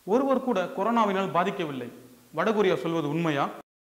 ஒருவர் கூட கொரோனாவினால் பாதிக்கவில்லை வடகொரியா சொல்வது உண்மையா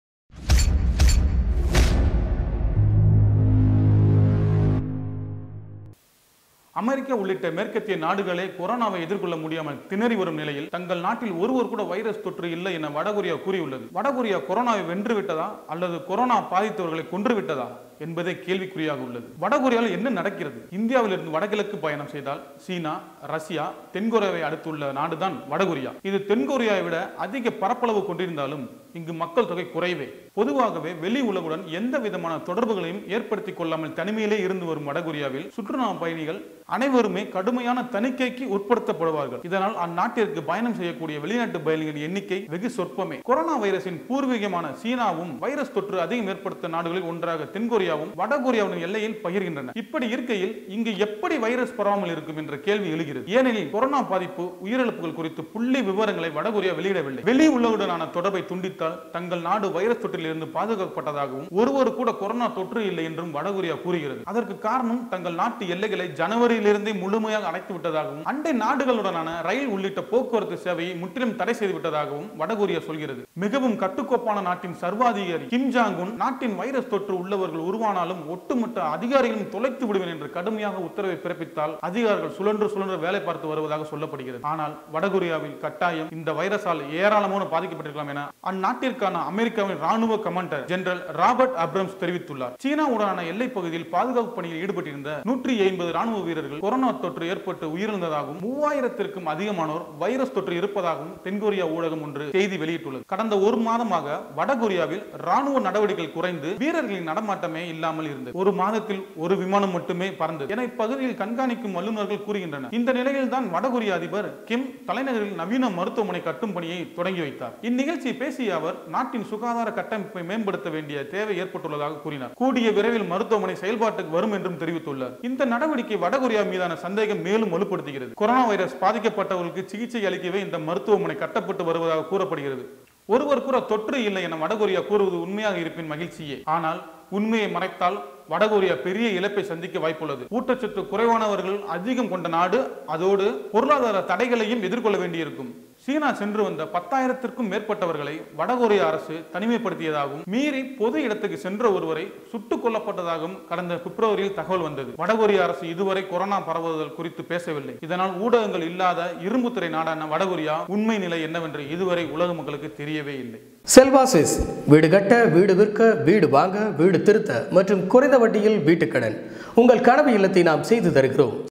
அமெரிக்கா உள்ளிட்ட மேற்கத்திய நாடுகளே கொரோனாவை எதிர்கொள்ள முடியாமல் திணறி வரும் நிலையில் தங்கள் நாட்டில் ஒருவர் கூட வைரஸ் தொற்று இல்லை என வடகொரியா கூறியுள்ளது வடகொரியா கொரோனாவை வென்று விட்டதா அல்லது கொரோனா பாதித்தவர்களை கொன்று விட்டதா என்பதே கேள்விக்குறியாக உள்ளது வடகொரியாவில் என்ன நடக்கிறது இந்தியாவிலிருந்து வடகிழக்கு பயணம் செய்தால் சீனா ரஷ்யா தென்கொரியாவை அடுத்துள்ள நாடுதான் வடகொரியா இது தென்கொரியாவை விட அதிக பரப்பளவு கொண்டிருந்தாலும் இங்கு மக்கள் தொகை குறைவே பொதுவாகவே வெளி உலகுடன் எந்த விதமான தொடர்புகளையும் ஏற்படுத்திக் கொள்ளாமல் தனிமையிலே இருந்து வரும் வடகொரியாவில் சுற்றுலா பயணிகள் அனைவருமே கடுமையான தணிக்கைக்கு உட்படுத்தப்படுவார்கள் இதனால் அந்நாட்டிற்கு பயணம் செய்யக்கூடிய வெளிநாட்டு பயணிகளின் எண்ணிக்கை வெகு சொற்பமே கொரோனா வைரஸின் பூர்வீகமான சீனாவும் வைரஸ் தொற்று அதிகம் ஏற்படுத்த நாடுகளில் ஒன்றாக தென்கொரியாவும் வடகொரியாவின் எல்லையில் பகிர்கின்றன இப்படி இருக்கையில் இங்கு எப்படி வைரஸ் பரவாமல் இருக்கும் என்ற கேள்வி எழுகிறது ஏனெனில் கொரோனா பாதிப்பு உயிரிழப்புகள் குறித்து புள்ளி விவரங்களை வடகொரியா வெளியிடவில்லை வெளி உலகுடனான தொடர்பை துண்டித்தால் தங்கள் நாடு வைரஸ் தொற்றில் இருந்து பாதுகாக்கப்பட்டதாகவும் ஒருவர் கூட கொரோனா தொற்று இல்லை என்றும் வடகொரியா கூறுகிறது அதற்கு காரணம் தங்கள் நாட்டு எல்லைகளை ஜனவரியிலிருந்தே முழுமையாக அடைத்து விட்டதாகவும் அண்டை நாடுகளுடனான ரயில் உள்ளிட்ட போக்குவரத்து சேவையை முற்றிலும் தடை செய்து விட்டதாகவும் வடகொரியா சொல்கிறது மிகவும் கட்டுக்கோப்பான நாட்டின் சர்வாதிகாரி கிம் ஜாங் உன் நாட்டின் வைரஸ் தொற்று உள்ளவர்கள் உருவானாலும் ஒட்டுமொத்த அதிகாரிகளும் தொலைத்து விடுவேன் என்று கடுமையாக உத்தரவை பிறப்பித்தால் அதிகாரிகள் சுழன்று சுழன்று வேலை பார்த்து வருவதாக சொல்லப்படுகிறது ஆனால் வடகொரியாவில் கட்டாயம் இந்த வைரஸால் ஏராளமான பாதிக்கப்பட்டிருக்கலாம் என அந்நாட்டிற்கான அமெரிக்காவின் ராணுவ கமாண்டர் ஜெனரல் ராபர்ட் அப்ரம்ஸ் தெரிவித்துள்ளார் சீனாவுடனான எல்லைப் பகுதியில் பாதுகாப்பு பணியில் ஈடுபட்டிருந்த நூற்றி ஐம்பது ராணுவ வீரர்கள் கொரோனா தொற்று ஏற்பட்டு உயிரிழந்ததாகவும் மூவாயிரத்திற்கும் அதிகமானோர் வைரஸ் தொற்று இருப்பதாகவும் தென்கொரியா ஊடகம் ஒன்று செய்தி வெளியிட்டுள்ளது கடந்த ஒரு மாதமாக வடகொரியாவில் ராணுவ நடவடிக்கைகள் குறைந்து வீரர்களின் நடமாட்டமே இல்லாமல் இருந்தது ஒரு மாதத்தில் ஒரு விமானம் மட்டுமே பறந்தது என இப்பகுதியில் கண்காணிக்கும் வல்லுநர்கள் கூறுகின்றனர் இந்த நிலையில் தான் வடகொரிய அதிபர் கிம் தலைநகரில் நவீன மருத்துவமனை கட்டும் பணியை தொடங்கி வைத்தார் இந்நிகழ்ச்சியை பேசிய அவர் நாட்டின் சுகாதார கட்டமைப்பை மேம்படுத்த வேண்டிய தேவை ஏற்பட்டுள்ளதாக கூறினார் கூடிய விரைவில் மருத்துவமனை செயல்பாட்டுக்கு வரும் என்றும் தெரிவித்துள்ளார் இந்த நடவடிக்கை வடகொரியா மீதான சந்தேகம் மேலும் வலுப்படுத்துகிறது கொரோனா வைரஸ் பாதிக்கப்பட்டவர்களுக்கு சிகிச்சை அளிக்கவே இந்த மருத்துவமனை கட்டப்பட்டு வருவதாக கூறப்படுகிறது ஒருவர் கூட தொற்று இல்லை என வடகொரியா கூறுவது உண்மையாக இருப்பின் மகிழ்ச்சியே ஆனால் உண்மையை மறைத்தால் வடகொரியா பெரிய இழப்பை சந்திக்க வாய்ப்புள்ளது ஊட்டச்சத்து குறைவானவர்கள் அதிகம் கொண்ட நாடு அதோடு பொருளாதார தடைகளையும் எதிர்கொள்ள வேண்டியிருக்கும் சீனா சென்று வந்த பத்தாயிரத்திற்கும் மேற்பட்டவர்களை வடகொரிய அரசு தனிமைப்படுத்தியதாகவும் மீறி பொது இடத்துக்கு சென்ற ஒருவரை சுட்டுக் கொல்லப்பட்டதாகவும் கடந்த பிப்ரவரியில் தகவல் வந்தது வடகொரிய அரசு இதுவரை கொரோனா பரவுதல் குறித்து பேசவில்லை இதனால் ஊடகங்கள் இல்லாத இரும்புத்துறை நாடான வடகொரியா உண்மை நிலை என்னவென்று இதுவரை உலக மக்களுக்கு தெரியவே இல்லை செல்வாசிஸ் வீடு கட்ட வீடு விற்க வீடு வாங்க வீடு திருத்த மற்றும் குறைந்த வட்டியில் வீட்டுக்கடன் உங்கள் கனவு இல்லத்தை நாம் செய்து தருகிறோம்